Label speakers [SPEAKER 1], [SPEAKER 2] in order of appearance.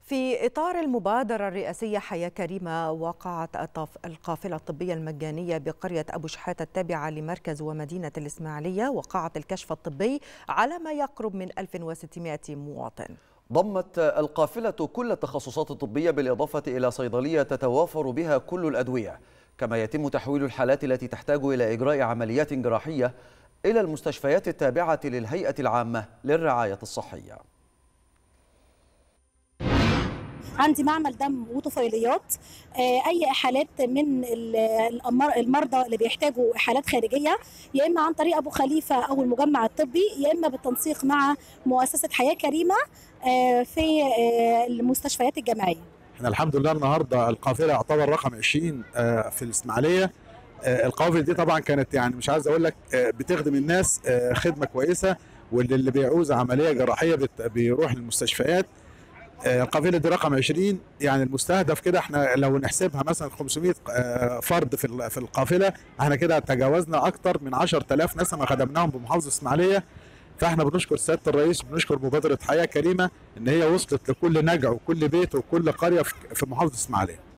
[SPEAKER 1] في إطار المبادرة الرئاسية حياة كريمة وقعت القافلة الطبية المجانية بقرية أبو شحاتة التابعة لمركز ومدينة الإسماعيلية وقعت الكشف الطبي على ما يقرب من 1600 مواطن
[SPEAKER 2] ضمت القافلة كل التخصصات الطبية بالإضافة إلى صيدلية تتوافر بها كل الأدوية كما يتم تحويل الحالات التي تحتاج إلى إجراء عمليات جراحية إلى المستشفيات التابعة للهيئة العامة للرعاية الصحية
[SPEAKER 3] عندي معمل دم وطفيليات اي حالات من المرضى اللي بيحتاجوا حالات خارجيه يا اما عن طريق ابو خليفه او المجمع الطبي يا اما بالتنسيق مع مؤسسه حياه كريمه في المستشفيات الجامعيه
[SPEAKER 4] احنا الحمد لله النهارده القافله يعتبر رقم 20 في الاسماعيليه القوافل دي طبعا كانت يعني مش عايز اقول لك بتخدم الناس خدمه كويسه واللي اللي بيعوز عمليه جراحيه بيروح للمستشفيات القافله دي رقم 20 يعني المستهدف كده احنا لو نحسبها مثلا 500 فرد في في القافله احنا كده تجاوزنا اكتر من 10000 ناس ما خدمناهم بمحافظه اسماعيليه فاحنا بنشكر سياده الرئيس بنشكر مبادره حياه كريمه ان هي وصلت لكل نجع وكل بيت وكل قريه في محافظه اسماعيليه